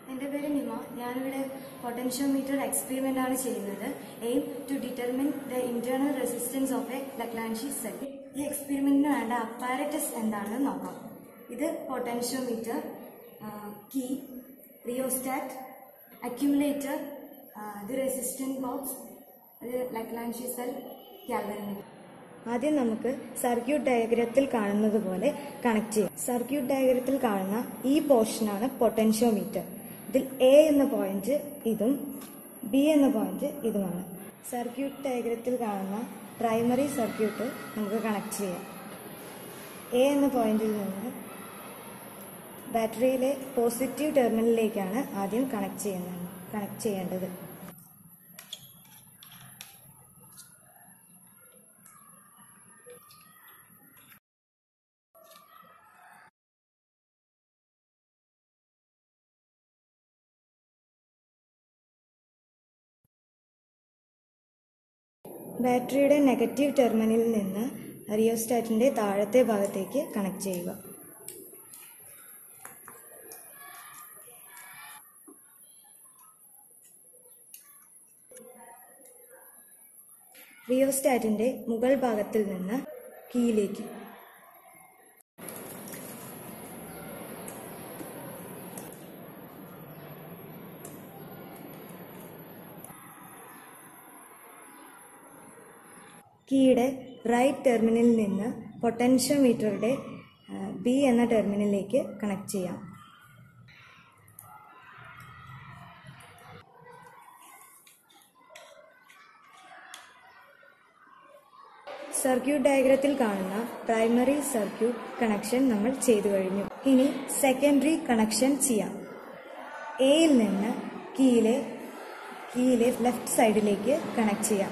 എൻ്റെ പേര് നിമ ഞാനിവിടെ പൊട്ടൻഷ്യോമീറ്റർ എക്സ്പെരിമെന്റ് ആണ് ചെയ്യുന്നത് aim to determine the internal resistance of a Leclanche cell ഈ എക്സ്പെരിമെന്റിന് വേണ്ട അപ്പാരറ്റസ് എന്താണെന്ന് നോക്കാം ഇത് പൊട്ടൻഷ്യോമീറ്റർ കീ റിയോസ്റ്റാറ്റ് അക്യുമുലേറ്റർ ഇത് റെസിസ്റ്റൻറ്റ് ബോക്സ് ഇത് ലക്ലാൻഷി സെൽ കാൽവറിമീറ്റർ ആദ്യം നമുക്ക് സർക്യൂട്ട് ഡയഗ്രത്തിൽ കാണുന്നത് പോലെ കണക്ട് ചെയ്യാം സർക്യൂട്ട് ഡയഗ്രത്തിൽ കാണുന്ന ഈ പോർഷനാണ് പൊട്ടൻഷ്യോമീറ്റർ ഇതിൽ എ എന്ന പോയിന്റ് ഇതും ബി എന്ന പോയിന്റ് ഇതുമാണ് സർക്യൂട്ട് ഡയഗ്രത്തിൽ കാണുന്ന പ്രൈമറി സർക്യൂട്ട് നമുക്ക് കണക്ട് ചെയ്യാം എ എന്ന പോയിന്റിൽ നിന്ന് ബാറ്ററിയിലെ പോസിറ്റീവ് ടെർമിനലിലേക്കാണ് ആദ്യം കണക്ട് ചെയ്യുന്നത് കണക്ട് ചെയ്യേണ്ടത് ബാറ്ററിയുടെ നെഗറ്റീവ് ടെർമിനലിൽ നിന്ന് റിയോസ്റ്റാറ്റിന്റെ താഴത്തെ ഭാഗത്തേക്ക് കണക്ട് ചെയ്യുക റിയോസ്റ്റാറ്റിന്റെ മുകൾ ഭാഗത്തിൽ നിന്ന് കീയിലേക്ക് കീയുടെ റൈറ്റ് ടെർമിനലിൽ നിന്ന് പൊട്ടൻഷ്യോമീറ്ററുടെ ബി എന്ന ടെർമിനലിലേക്ക് കണക്ട് ചെയ്യാം സർക്യൂട്ട് ഡയഗ്രത്തിൽ കാണുന്ന പ്രൈമറി സർക്യൂട്ട് കണക്ഷൻ നമ്മൾ ചെയ്തു കഴിഞ്ഞു ഇനി സെക്കൻഡറി കണക്ഷൻ ചെയ്യാം എയിൽ നിന്ന് കീയിലെ കീയിലെ ലെഫ്റ്റ് സൈഡിലേക്ക് കണക്ട് ചെയ്യാം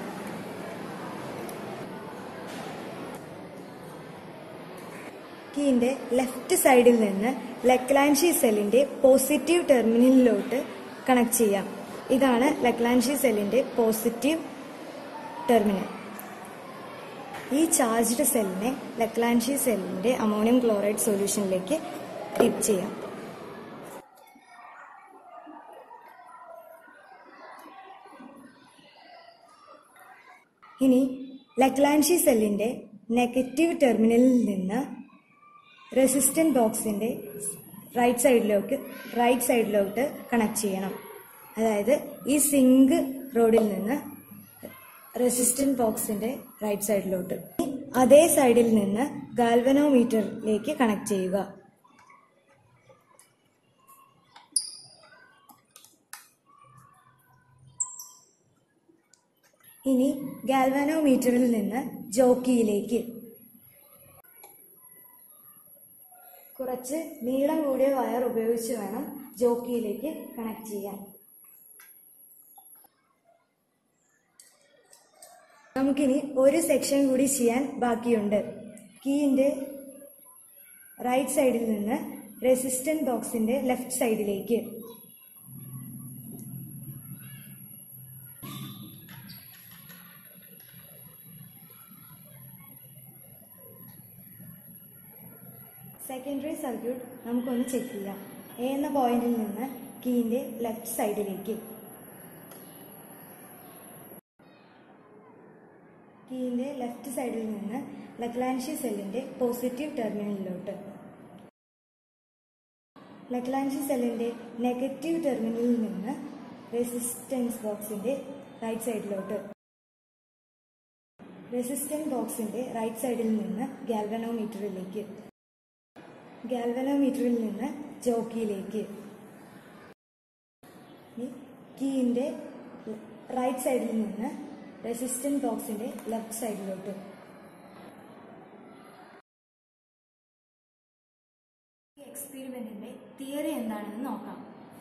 കീന്റെ ലെഫ്റ്റ് സൈഡിൽ നിന്ന് ലക്ലാൻഷി സെല്ലിന്റെ പോസിറ്റീവ് ടെർമിനലിലോട്ട് കണക്ട് ചെയ്യാം ഇതാണ് ലക്ലാൻഷി സെല്ലിന്റെ പോസിറ്റീവ് ടെർമിനൽ ഈ ചാർജ്ഡ് സെല്ലിനെ ലക്ലാൻഷി സെല്ലിന്റെ അമോണിയം ക്ലോറൈഡ് സൊല്യൂഷനിലേക്ക് ഡിപ്പ് ചെയ്യാം ഇനി ലക്ലാൻഷി സെല്ലിന്റെ നെഗറ്റീവ് ടെർമിനലിൽ നിന്ന് റെസിസ്റ്റന്റ് ബോക്സിന്റെ റൈറ്റ് സൈഡിലേക്ക് റൈറ്റ് സൈഡിലോട്ട് കണക്ട് ചെയ്യണം അതായത് ഈ സിങ്ക് റോഡിൽ നിന്ന് റെസിസ്റ്റന്റ് ബോക്സിന്റെ റൈറ്റ് സൈഡിലോട്ട് അതേ സൈഡിൽ നിന്ന് ഗാൽവനോമീറ്ററിലേക്ക് കണക്ട് ചെയ്യുക ഇനി ഗാൽവാനോമീറ്ററിൽ നിന്ന് ജോക്കിയിലേക്ക് കുറച്ച് നീളം കൂടിയ വയർ ഉപയോഗിച്ച് വേണം ജോക്കിയിലേക്ക് കണക്ട് ചെയ്യാൻ നമുക്കിനി ഒരു സെക്ഷൻ കൂടി ചെയ്യാൻ ബാക്കിയുണ്ട് കീയിന്റെ റൈറ്റ് സൈഡിൽ നിന്ന് റെസിസ്റ്റന്റ് ബോക്സിന്റെ ലെഫ്റ്റ് സൈഡിലേക്ക് സെക്കൻഡറി സർക്യൂട്ട് നമുക്കൊന്ന് ചെക്ക് ചെയ്യാം എ എന്ന പോയിന്റിൽ നിന്ന് കീയിന്റെ ലെഫ്റ്റ് സൈഡിലേക്ക് കീയിന്റെ ലെഫ്റ്റ് സൈഡിൽ നിന്ന് ലക്ലാൻഷി സെല്ലിന്റെ പോസിറ്റീവ് ടെർമിനലിലോട്ട് ലക്ലാൻഷി സെല്ലിന്റെ നെഗറ്റീവ് ടെർമിനലിൽ നിന്ന് റെസിസ്റ്റൻസ് ബോക്സിന്റെ റൈറ്റ് സൈഡിലോട്ട് റെസിസ്റ്റൻസ് ബോക്സിന്റെ റൈറ്റ് സൈഡിൽ നിന്ന് ഗാൽവനോമീറ്ററിലേക്ക് ഗാൽവനോമീറ്ററിൽ നിന്ന് ജോക്കിയിലേക്ക് കീയിന്റെ റൈറ്റ് സൈഡിൽ നിന്ന് റെസിസ്റ്റന്റ് ബോക്സിന്റെ ലെഫ്റ്റ് സൈഡിലോട്ട് ഈ എക്സ്പെരിമെന്റിന്റെ തിയറി എന്താണെന്ന് നോക്കാം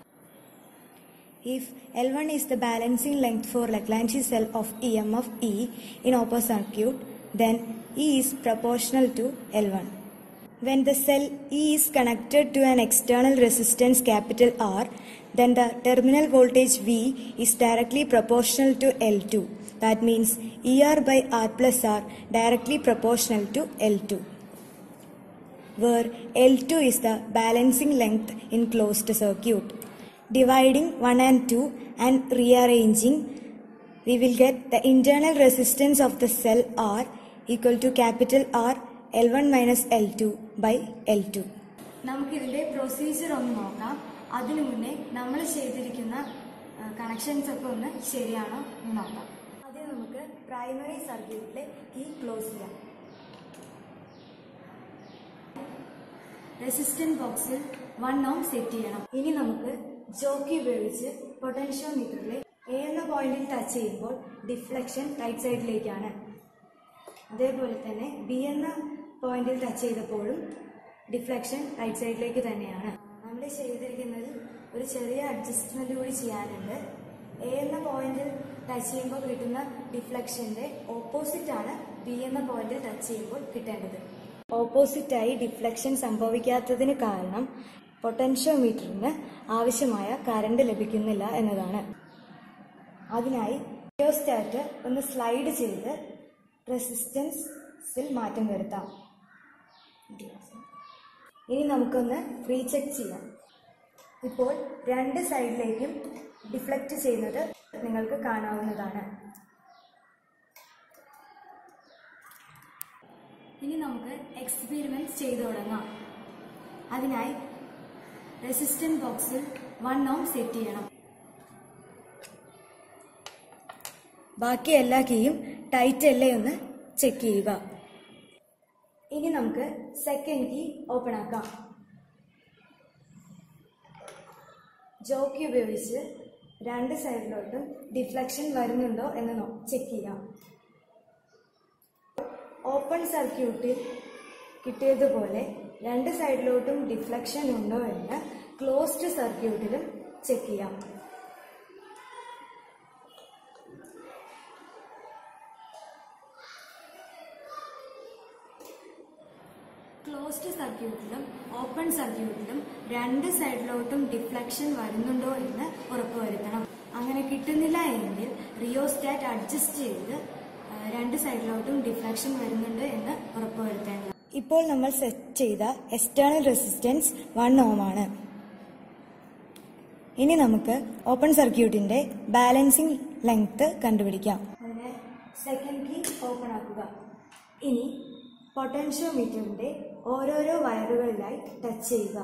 If L1 is the balancing length for Lagrange cell of EMF E in open circuit, then E is proportional to L1. When the cell E is connected to an external resistance capital R, then the terminal voltage V is directly proportional to L2. That means ER by R plus R directly proportional to L2. Where L2 is the balancing length in closed circuit. dividing 1 and 2 and rearranging, we will get the internal resistance of the cell R equal to capital R L1 minus L2 by L2. നമുക്കിതിന്റെ procedure ഒന്ന് നോക്കാം അതിനു മുന്നേ നമ്മൾ ചെയ്തിരിക്കുന്ന connections ഒക്കെ ഒന്ന് ശരിയാണോ എന്ന് നോക്കാം ആദ്യം നമുക്ക് പ്രൈമറി സർക്യൂട്ടിലെ കീ ക്ലോസ് ചെയ്യാം റെസിസ്റ്റൻസ് ബോക്സിൽ വൺ ഓം സെറ്റ് ചെയ്യണം ഇനി നമുക്ക് ജോക്കി ഉപയോഗിച്ച് പൊട്ടൻഷ്യോമീറ്ററിലെ എ എന്ന പോയിന്റിൽ ടച്ച് ചെയ്യുമ്പോൾ ഡിഫ്ലക്ഷൻ റൈറ്റ് സൈഡിലേക്കാണ് അതേപോലെ തന്നെ ബി എന്ന പോയിന്റിൽ ടച്ച് ചെയ്തപ്പോഴും ഡിഫ്ലക്ഷൻ റൈറ്റ് സൈഡിലേക്ക് തന്നെയാണ് നമ്മൾ ചെയ്തിരിക്കുന്നത് ഒരു ചെറിയ അഡ്ജസ്റ്റ്മെന്റ് കൂടി ചെയ്യാനുണ്ട് എ എന്ന പോയിന്റിൽ ടച്ച് ചെയ്യുമ്പോൾ കിട്ടുന്ന ഡിഫ്ലക്ഷന്റെ ഓപ്പോസിറ്റ് ആണ് ബി എന്ന പോയിന്റിൽ ടച്ച് ചെയ്യുമ്പോൾ കിട്ടേണ്ടത് ഓപ്പോസിറ്റായി ഡിഫ്ലക്ഷൻ സംഭവിക്കാത്തതിന് കാരണം പൊട്ടൻഷ്യോമീറ്ററിന് ആവശ്യമായ കറണ്ട് ലഭിക്കുന്നില്ല എന്നതാണ് അതിനായി റിയോസ്റ്റാറ്റ് ഒന്ന് സ്ലൈഡ് ചെയ്ത് റെസിസ്റ്റൻസിൽ മാറ്റം വരുത്താം ഇനി നമുക്കൊന്ന് റീചെക്ക് ചെയ്യാം ഇപ്പോൾ രണ്ട് സൈഡിലേക്കും ഡിഫ്ലക്റ്റ് ചെയ്യുന്നത് നിങ്ങൾക്ക് കാണാവുന്നതാണ് ഇനി നമുക്ക് എക്സ്പീരിമെന്റ് ചെയ്തു തുടങ്ങാം അതിനായി റെസിസ്റ്റൻസ് ബോക്സിൽ വൺ ഓം സെറ്റ് ചെയ്യണം ബാക്കി എല്ലാ കീയും ടൈറ്റ് അല്ലേ ഒന്ന് ചെക്ക് ചെയ്യുക ഇനി നമുക്ക് സെക്കൻഡ് കീ ഓപ്പൺ ആക്കാം ജോക്കി ഉപയോഗിച്ച് രണ്ട് സൈഡിലോട്ടും ഡിഫ്ലക്ഷൻ വരുന്നുണ്ടോ എന്ന് ചെക്ക് ചെയ്യാം ഓപ്പൺ സർക്യൂട്ടിൽ കിട്ടിയതുപോലെ രണ്ട് സൈഡിലോട്ടും ഡിഫ്ലക്ഷൻ ഉണ്ടോ എന്ന് ക്ലോസ്ഡ് സർക്യൂട്ടിലും ചെക്ക് ചെയ്യാം ക്ലോസ്ഡ് സർക്യൂട്ടിലും ഓപ്പൺ സർക്യൂട്ടിലും രണ്ട് സൈഡിലോട്ടും ഡിഫ്ലക്ഷൻ വരുന്നുണ്ടോ എന്ന് ഉറപ്പുവരുത്തണം അങ്ങനെ കിട്ടുന്നില്ല എങ്കിൽ റിയോസ്റ്റാറ്റ് അഡ്ജസ്റ്റ് ചെയ്ത് ആ, രണ്ട് സൈഡിലോട്ടും ഡിഫ്ലക്ഷൻ വരുന്നുണ്ട് എന്ന് ഉറപ്പുവരുത്തേണ്ടത് ഇപ്പോൾ നമ്മൾ സെറ്റ് ചെയ്ത എക്സ്റ്റേണൽ റെസിസ്റ്റൻസ് വൺ ഓം ആണ് ഇനി നമുക്ക് ഓപ്പൺ സർക്യൂട്ടിന്റെ ബാലൻസിംഗ് ലെങ്ത് കണ്ടുപിടിക്കാം അതിന് സെക്കൻഡ് കീ ഓപ്പൺ ആക്കുക ഇനി പൊട്ടൻഷ്യോമീറ്ററിന്റെ ഓരോരോ വയറുകളിലായി ടച്ച് ചെയ്യുക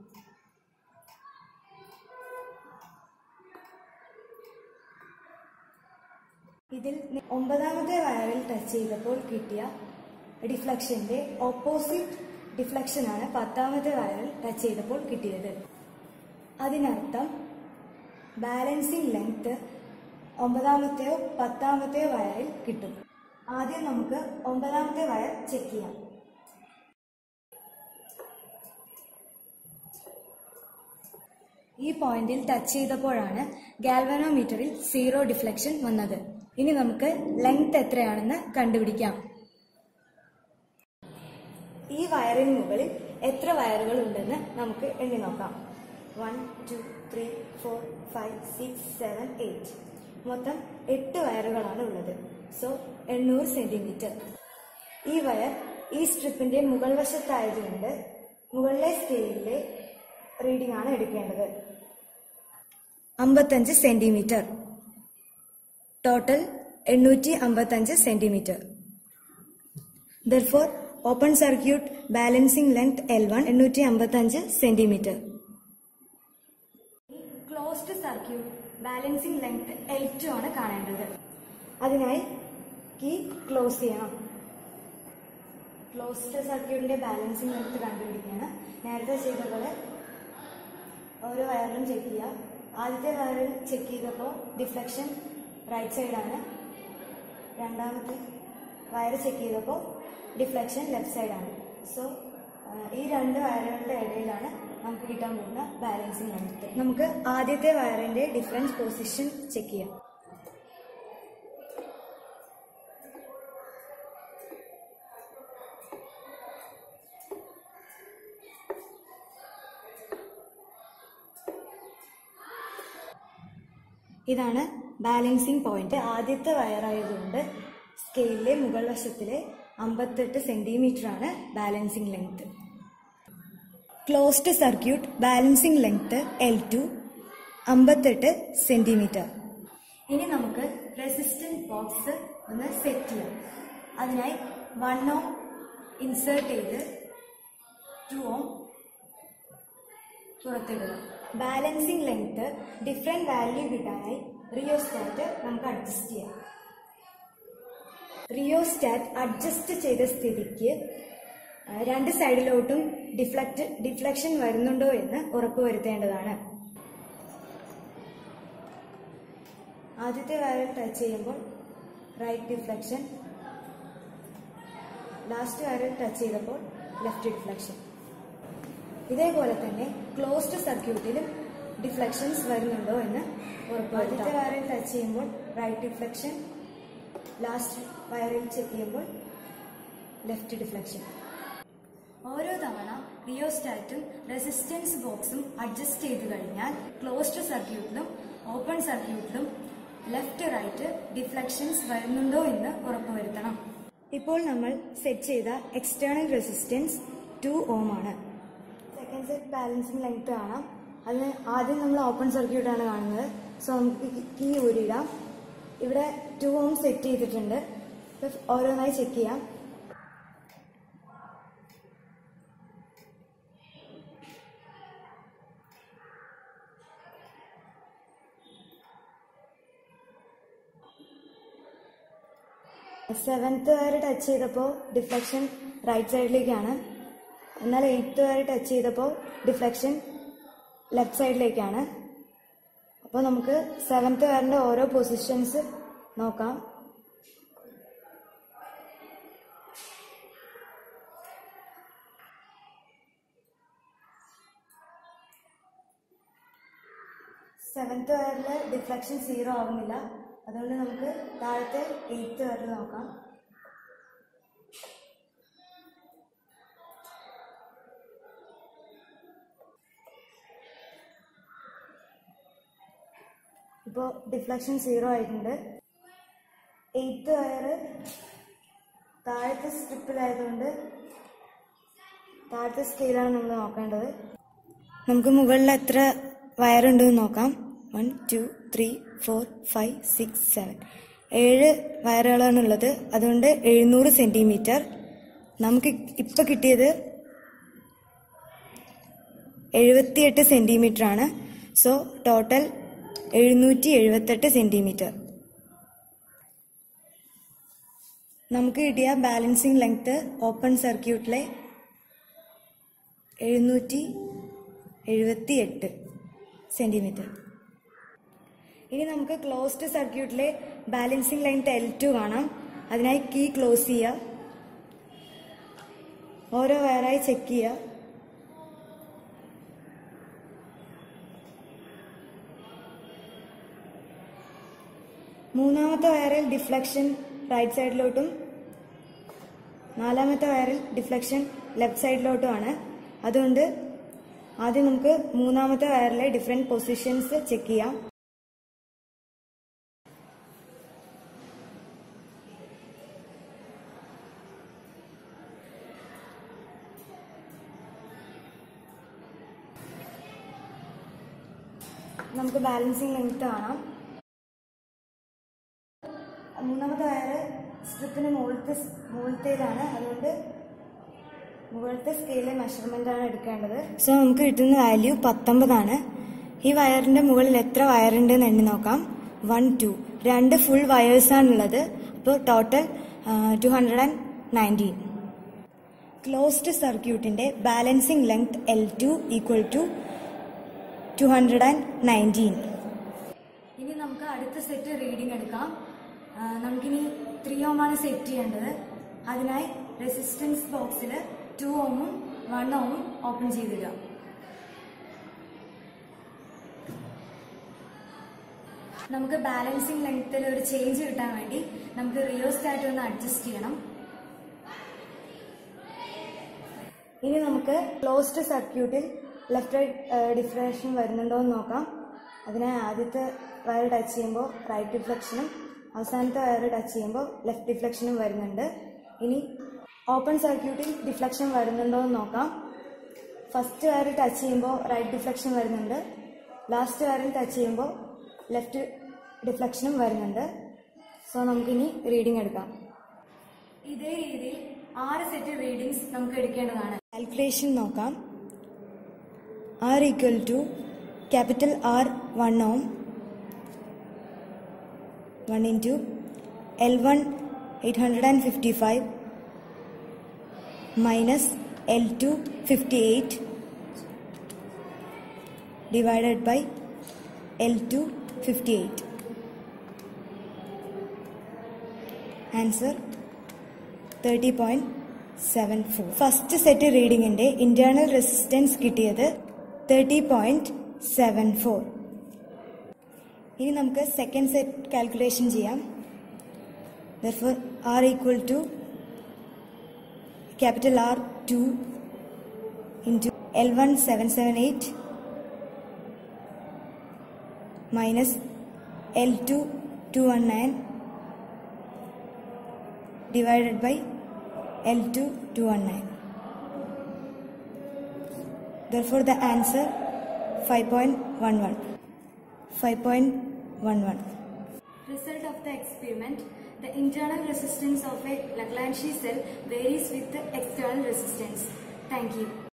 ഇതിൽ ഒമ്പതാമത്തെ വയറിൽ ടച്ച് ചെയ്തപ്പോൾ കിട്ടിയ ഡിഫ്ലക്ഷന്റെ ഓപ്പോസിറ്റ് ഡിഫ്ലക്ഷനാണ് പത്താമത്തെ വയറിൽ ടച്ച് ചെയ്തപ്പോൾ കിട്ടിയത് അതിനർത്ഥം ബാലൻസിംഗ് ലെങ്ത് ഒമ്പതാമത്തെയോ പത്താമത്തെയോ വയറിൽ കിട്ടും ആദ്യം നമുക്ക് ഒമ്പതാമത്തെ വയർ ചെക്ക് ചെയ്യാം ഈ പോയിന്റിൽ ടച്ച് ചെയ്തപ്പോഴാണ് ഗാൽവനോമീറ്ററിൽ സീറോ ഡിഫ്ലക്ഷൻ വന്നത് ഇനി നമുക്ക് ലെങ്ത് എത്രയാണെന്ന് കണ്ടുപിടിക്കാം ഈ വയറിന് മുകളിൽ എത്ര വയറുകൾ ഉണ്ടെന്ന് നമുക്ക് എണ്ണി നോക്കാം one two three four five six seven eight മൊത്തം എട്ട് വയറുകളാണ് ഉള്ളത് സോ എണ്ണൂറ് സെന്റിമീറ്റർ ഈ വയർ ഈ സ്ട്രിപ്പിന്റെ മുകൾ വശത്തായതുകൊണ്ട് മുകളിലെ സ്കെയിലിലെ റീഡിംഗ് ആണ് എടുക്കേണ്ടത് അമ്പത്തഞ്ച് സെന്റിമീറ്റർ ടോട്ടൽ എണ്ണൂറ്റി അമ്പത്തഞ്ച് centimetre therefore open circuit balancing length L one എണ്ണൂറ്റി അമ്പത്തഞ്ച് centimetre closed circuit balancing length L two ആണ് കാണേണ്ടത് അതിനായി കീ ക്ലോസ് ചെയ്യണം ക്ലോസ്ഡ് സർക്യൂട്ടിന്റെ ബാലൻസിംഗ് ലെങ്ത് കണ്ടുപിടിക്കുകയാണ് നേരത്തെ ചെയ്ത പോലെ ഓരോ വയറിലും ചെക്ക് ചെയ്യുക ആദ്യത്തെ വയറിൽ ചെക്ക് ചെയ്തപ്പോൾ ഡിഫ്ലക്ഷൻ റൈറ്റ് സൈഡാണ് രണ്ടാമത്തെ വയർ ചെക്ക് ചെയ്തപ്പോൾ ഡിഫ്ലക്ഷൻ ലെഫ്റ്റ് സൈഡാണ് സോ ഈ രണ്ട് വയറുകളുടെ ഇടയിലാണ് നമുക്ക് കിട്ടാൻ പോകുന്ന ബാലൻസിങ് ലെങ്ത് നമുക്ക് ആദ്യത്തെ വയറിന്റെ ഡിഫറൻസ് പൊസിഷൻ ചെക്ക് ചെയ്യാം ഇതാണ് ബാലൻസിങ് പോയിന്റ് ആദ്യത്തെ വയറായതുകൊണ്ട് സ്കെയിലിലെ മുകൾ വശത്തിലെ അമ്പത്തെട്ട് സെന്റിമീറ്റർ ആണ് balancing length closed circuit balancing length L two അമ്പത്തെട്ട് സെന്റിമീറ്റർ ഇനി നമുക്ക് റെസിസ്റ്റൻറ്റ് ബോക്സ് ഒന്ന് സെറ്റ് ചെയ്യാം അതിനായി വൺ ഓം ഇൻസേർട്ട് ചെയ്ത് ടു ഓം പുറത്തിടുക ബാലൻസിങ് ലെങ്ത് ഡിഫറെൻറ്റ് വാല്യൂ കിട്ടാനായി റിയോസ്റ്റാറ്റ് നമുക്ക് അഡ്ജസ്റ്റ് ചെയ്യാം റിയോസ്റ്റാറ്റ് അഡ്ജസ്റ്റ് ചെയ്ത സ്ഥിതിക്ക് ആ, രണ്ട് സൈഡിലോട്ടും ഡിഫ്ലക്റ്റ് ഡിഫ്ലക്ഷൻ വരുന്നുണ്ടോ എന്ന് ഉറപ്പുവരുത്തേണ്ടതാണ് ആദ്യത്തെ വയറിൽ ടച്ച് ചെയ്യുമ്പോൾ റൈറ്റ് ഡിഫ്ലക്ഷൻ ലാസ്റ്റ് വയറിൽ ടച്ച് ചെയ്തപ്പോൾ ലെഫ്റ്റ് ഡിഫ്ലക്ഷൻ ഇതേപോലെ തന്നെ ക്ലോസ്ഡ് സർക്യൂട്ടിലും ഡിഫ്ലക്ഷൻസ് വരുന്നുണ്ടോ എന്ന് ഉറപ്പുവരുത്താം ആദ്യത്തെ വയറിൽ ടച്ച് ചെയ്യുമ്പോൾ റൈറ്റ് ഡിഫ്ലക്ഷൻ ലാസ്റ്റ് വയറിൽ ചെക്ക് ചെയ്യുമ്പോൾ ലെഫ്റ്റ് ഡിഫ്ലക്ഷൻ ഓരോ തവണ റിയോസ്റ്റാറ്റും റെസിസ്റ്റൻസ് ബോക്സും അഡ്ജസ്റ്റ് ചെയ്ത് കഴിഞ്ഞാൽ ക്ലോസ്ഡ് സർക്യൂട്ടിലും ഓപ്പൺ സർക്യൂട്ടിലും ലെഫ്റ്റ് റൈറ്റ് ഡിഫ്ലക്ഷൻസ് വരുന്നുണ്ടോ എന്ന് ഉറപ്പുവരുത്തണം ഇപ്പോൾ നമ്മൾ സെറ്റ് ചെയ്ത എക്സ്റ്റേണൽ റെസിസ്റ്റൻസ് ടു ഓം ആണ് സെക്കൻഡ് സെറ്റ് ബാലൻസിങ് ലെങ്ത് കാണാം അതിന് ആദ്യം നമ്മൾ ഓപ്പൺ സർക്യൂട്ടാണ് കാണുന്നത് സോ നമുക്ക് കീ ഊരിയിടാം ഇവിടെ ടു ഓം സെറ്റ് ചെയ്തിട്ടുണ്ട് ഇപ്പൊ ഓരോന്നായി ചെക്ക് ചെയ്യാം സെവൻത്ത് വയർ ടച്ച് ചെയ്തപ്പോൾ ഡിഫ്ലക്ഷൻ റൈറ്റ് സൈഡിലേക്കാണ് എന്നാൽ എയ്ത്ത് വയർ ടച്ച് ചെയ്തപ്പോൾ ഡിഫ്ലക്ഷൻ ലെഫ്റ്റ് സൈഡിലേക്കാണ് അപ്പോൾ നമുക്ക് സെവൻത്ത് വയറിൻ്റെ ഓരോ പൊസിഷൻസ് നോക്കാം സെവൻത്ത് വയറിൽ ഡിഫ്ലക്ഷൻ സീറോ ആവുന്നില്ല അതുകൊണ്ട് നമുക്ക് താഴത്തെ എയ്ത്ത് വയറിൽ നോക്കാം ഇപ്പോൾ ഡിഫ്ലക്ഷൻ സീറോ ആയിട്ടുണ്ട് എയ്ത്ത് വയർ താഴത്തെ സ്ട്രിപ്പിലായതുകൊണ്ട് താഴത്തെ സ്കെയിലാണ് നമ്മൾ നോക്കേണ്ടത് നമുക്ക് മുകളിൽ എത്ര വയറുണ്ടെന്ന് നോക്കാം one two three four five six seven ഏഴ് വയറുകളാണ് ഉള്ളത് അതുകൊണ്ട് എഴുന്നൂറ് സെൻറ്റിമീറ്റർ നമുക്ക് ഇപ്പം കിട്ടിയത് എഴുപത്തിയെട്ട് സെൻറ്റിമീറ്റർ ആണ് സോ ടോട്ടൽ എഴുന്നൂറ്റി എഴുപത്തെട്ട് സെൻറ്റിമീറ്റർ നമുക്ക് കിട്ടിയ ബാലൻസിങ് ലെങ്ത് ഓപ്പൺ സർക്യൂട്ടിലെ എഴുന്നൂറ്റി എഴുപത്തി എട്ട് സെൻറ്റിമീറ്റർ ഇനി നമുക്ക് ക്ലോസ്ഡ് സർക്യൂട്ടിലെ ബാലൻസിങ് ലെങ്ത് എൽ ടു കാണാം അതിനായി കീ ക്ലോസ് ചെയ്യുക ഓരോ വയറായി ചെക്ക് ചെയ്യുക മൂന്നാമത്തെ വയറിൽ ഡിഫ്ലക്ഷൻ റൈറ്റ് സൈഡിലോട്ടും നാലാമത്തെ വയറിൽ ഡിഫ്ലക്ഷൻ ലെഫ്റ്റ് സൈഡിലോട്ടുമാണ് അതുകൊണ്ട് ആദ്യം നമുക്ക് മൂന്നാമത്തെ വയറിലെ ഡിഫറെൻറ്റ് പൊസിഷൻസ് ചെക്ക് ചെയ്യാം നമുക്ക് ബാലൻസിങ് ലെങ്ത് കാണാം മൂന്നാമത്തെ വയറ് സ്ട്രിപ്പിന് മുകളിലത്തെ മുകളിലത്തേതാണ് അതുകൊണ്ട് മുകളിലത്തെ സ്കെയിലെ മെഷർമെന്റ് ആണ് എടുക്കേണ്ടത് സോ നമുക്ക് കിട്ടുന്ന വാല്യൂ പത്തൊമ്പതാണ് ഈ വയറിന്റെ മുകളിൽ എത്ര വയറുണ്ട് എന്ന് എണ്ണി നോക്കാം വൺ ടു രണ്ട് ഫുൾ വയേഴ്സ് ആണുള്ളത് അപ്പോൾ total two hundred and nineteen closed സർക്യൂട്ടിന്റെ balancing length L two equal to two hundred and nineteen ഇനി നമുക്ക് അടുത്ത സെറ്റ് റീഡിംഗ് എടുക്കാം ആ, നമുക്കിനി ത്രീ ഓമാണ് സെറ്റ് ചെയ്യേണ്ടത് അതിനായി റെസിസ്റ്റൻസ് ബോക്സിൽ ടു ഓമും വൺ ഓമും ഓപ്പൺ ചെയ്തിടുക നമുക്ക് ബാലൻസിങ് ലെങ്ത്തിൽ ഒരു ചേഞ്ച് കിട്ടാൻ വേണ്ടി നമുക്ക് റിയോസ്റ്റാറ്റ് ഒന്ന് അഡ്ജസ്റ്റ് ചെയ്യണം ഇനി നമുക്ക് ക്ലോസ്ഡ് സർക്യൂട്ടിൽ ലെഫ്റ്റ് റൈറ്റ് ഡിഫ്ലക്ഷൻ വരുന്നുണ്ടോ എന്ന് നോക്കാം അതിനായി ആദ്യത്തെ വയർ ടച്ച് ചെയ്യുമ്പോൾ റൈറ്റ് ഡിഫ്ലക്ഷനും അവസാനത്തെ വയർ ടച്ച് ചെയ്യുമ്പോൾ ലെഫ്റ്റ് ഡിഫ്ലക്ഷനും വരുന്നുണ്ട് ഇനി ഓപ്പൺ സർക്യൂട്ടിൽ ഡിഫ്ലക്ഷൻ വരുന്നുണ്ടോ എന്ന് നോക്കാം ഫസ്റ്റ് വയർ ടച്ച് ചെയ്യുമ്പോൾ റൈറ്റ് ഡിഫ്ലക്ഷൻ വരുന്നുണ്ട് ലാസ്റ്റ് വയറിൽ ടച്ച് ചെയ്യുമ്പോൾ ലെഫ്റ്റ് ഡിഫ്ലക്ഷനും വരുന്നുണ്ട് സോ നമുക്കിനി റീഡിംഗ് എടുക്കാം ഇതേ രീതിയിൽ ആറ് സെറ്റ് റീഡിങ്സ് നമുക്ക് എടുക്കേണ്ടതാണ് കാൽക്കുലേഷൻ നോക്കാം R equal to capital R one ohm one into L one eight hundred and fifty five minus L two fifty eight divided by L2 58. Answer 30.74. First set റീഡിങ്ങിന്റെ internal resistance കിട്ടിയത് thirty point seven four ഇനി നമുക്ക് second set calculation ചെയ്യാം therefore R equal to capital R two into L one seven seven eight minus L2 219 divided by L2 219. Therefore, the answer 5.11. 5.11. Result of the experiment. The internal resistance of a Lagrange cell varies with the external resistance. Thank you.